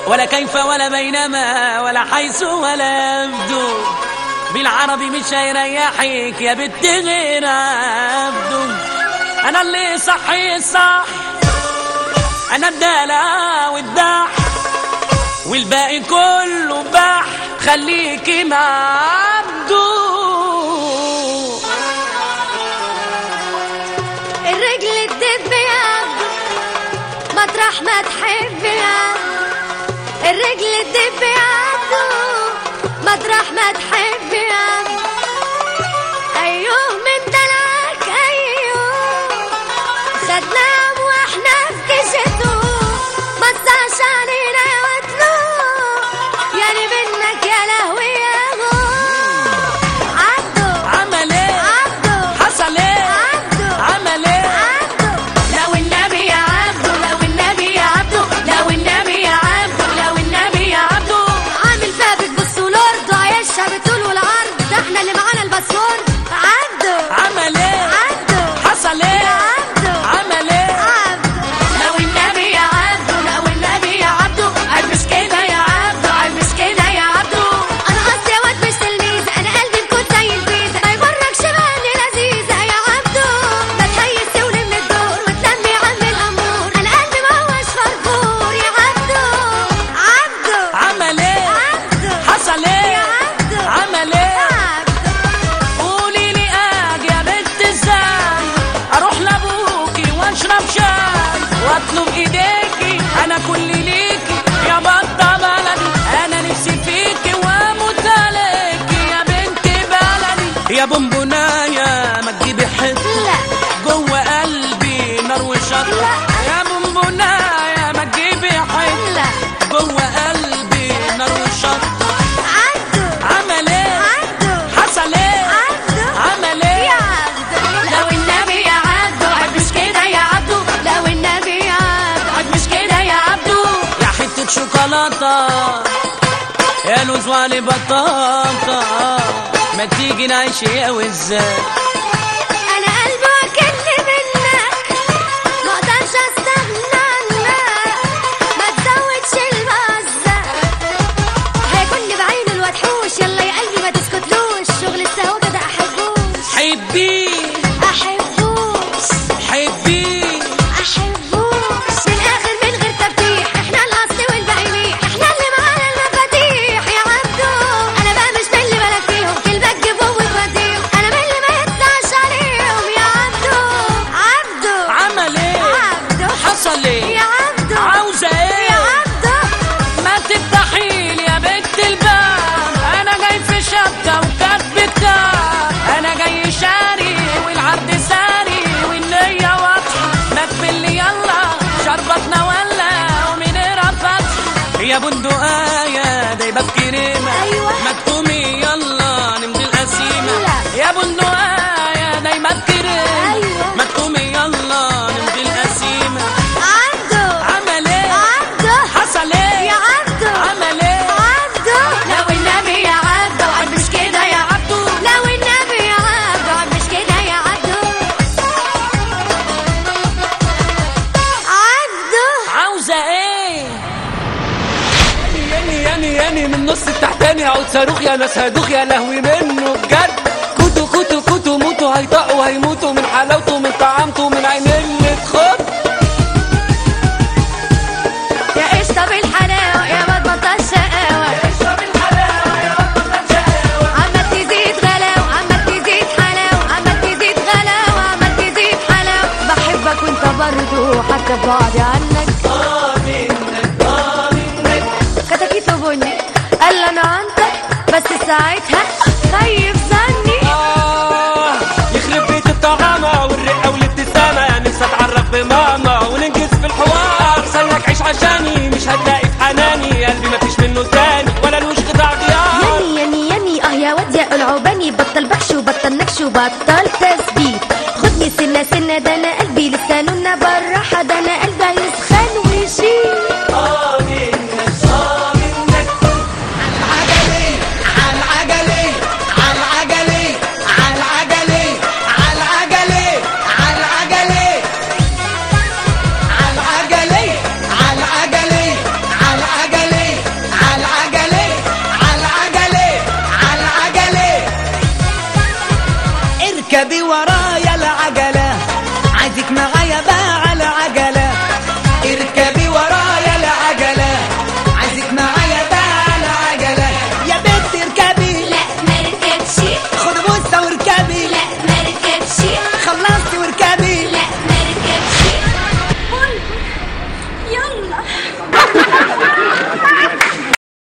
ولا كيف ولا بينما ولا حيث ولا يبدو بالعربي مش هيريحك يا بنت غير عبده انا اللي صحي صح انا الدلع والدح والباقي كله بح خليكي مع عبده الرجل تدب يا عبدو مطرح ما تحب يا عبدو الرجل تدب يا عبدو مطرح ما تحب يا عبدو ايوه من دلعك ايوه خدناهم واحنا في كشته ما تصعش علينا يا وطنو يعني منك يا لهوي يا هو عبدو عمل ايه عبدو حصل ايه عبدو عمل ايه عبدو لو النبي يا عبدو لو النبي يا عبدو لو النبي يا عبدو لو النبي يا عبدو عامل فيها بتبص ولورد عايشها بطول والعرض ده احنا اللي معانا الباسورد عبدو عمل ايه عبدو حصل ايه عبدو عمل ايه عبدو لو النبي يا عبدو لو النبي يا عبدو مش كده يا عبدو مش كده يا عبدو انا قصدي يا واد مش تلميذ انا قلبي مكون زي الفيز ما يغركش بقى اني لذيذه يا عبدو ما تهيس ولم الدور وتلمي عم الامور انا قلبي ما هوش فرفور يا عبدو عبدو عمل ايه عبدو حصل يا ايه عبدو عمل ايه عبدو قولي لي اجي يا بنت ازاي اروح لابوكي واشرب شاي واطلب ايديكي انا كل ليكي يا بطه بلدي انا نفسي فيكي واموت عليكي يا بنت بلدي يا بونبونايه ما تجيبي حته لا جوه قلبي نار وشط لا. يا بونبونايه ما تجيبي حته لا جوه قلبي نار وشط عبدو عمل ايه عبدو حصل ايه عبدو عمل ايه يا عبدو لو النبي يا عبدو عد مش كده يا عبدو لو النبي يا عبدو عد مش كده يا عبدو يا حتة شوكولاتة يا لوز وعلي بطاطا ما تيجي نعيش يا وزاي انا قلبي واكلني منك ما اقدرش استغنى عنك ما تزودش البزة هيكون بعينه الوحوش يلا يا قلبي ما تسكتلوش شغل السهوكة ده احبوش حبي احبوش حبي احبوش من الاخر من غير تفتيح احنا الاصل والباقي ميح احنا اللي معانا المفاتيح يا عبدو انا بقى مش من اللي بالك فيهم كلمة تجيبهم وتوديهم انا من اللي ما يطلعش عليهم يا عبدو عبدو عمل ايه عبدو حصل يا ايه عبدو عاوزة يا ايه عبدو ما تفتحيلي يا بنت الباب انا جاي في شبكة وكاتب كتاب انا جاي شاري والعرض ساري والنية واضحة ما تفلي يلا شربتنا ولا ومن رفض يا بندقاية دايبة بكريمة أيوة. ما تقومي يلا نمضي القسيمة لا. يا بندقاية دايبة بكريمة أيوة. ما تقومي يلا نمضي القسيمة عبدو عمل ايه عبدو حصل ايه يا عبدو عمل ايه عبدو لو النبي يا عبدو عد مش كده يا عبدو لو النبي يا عبدو عد مش كده يا عبدو عبدو عاوزة ايه ياني ياني ياني من نص التحتاني عود صاروخ يا ناس هدوخ يا لهوي منه بجد كوتو كوتو كوتو موتو هيطقوا هيموتوا من حلاوته من طعامته من عين اللي تخط يا قشطة بالحلاوة يا واد بطل شقاوة عمال تزيد غلاوة عمال تزيد حلاوة عمال تزيد غلاوة عمال تزيد حلاوة بحبك وانت برضو حتى بعدي عنك كتاكيت وبني قال لي انا عنتك بس ساعتها خيب ظني آه يخرب بيت الطعامة والرقة والابتسامة نفسي اتعرف بماما وننجز في الحوار سنك عيش عشاني مش هتلاقي في حناني قلبي مفيش منه تاني ولا لوش قطع غيار ياني ياني ياني اه يا واد يا العوباني بطل بحش وبطل نكش وبطل تثبيت خدني سنة سنة ده انا قلبي لسه نونة بالراحة ده انا قلبي هيسخن ويشيل قلبي وراه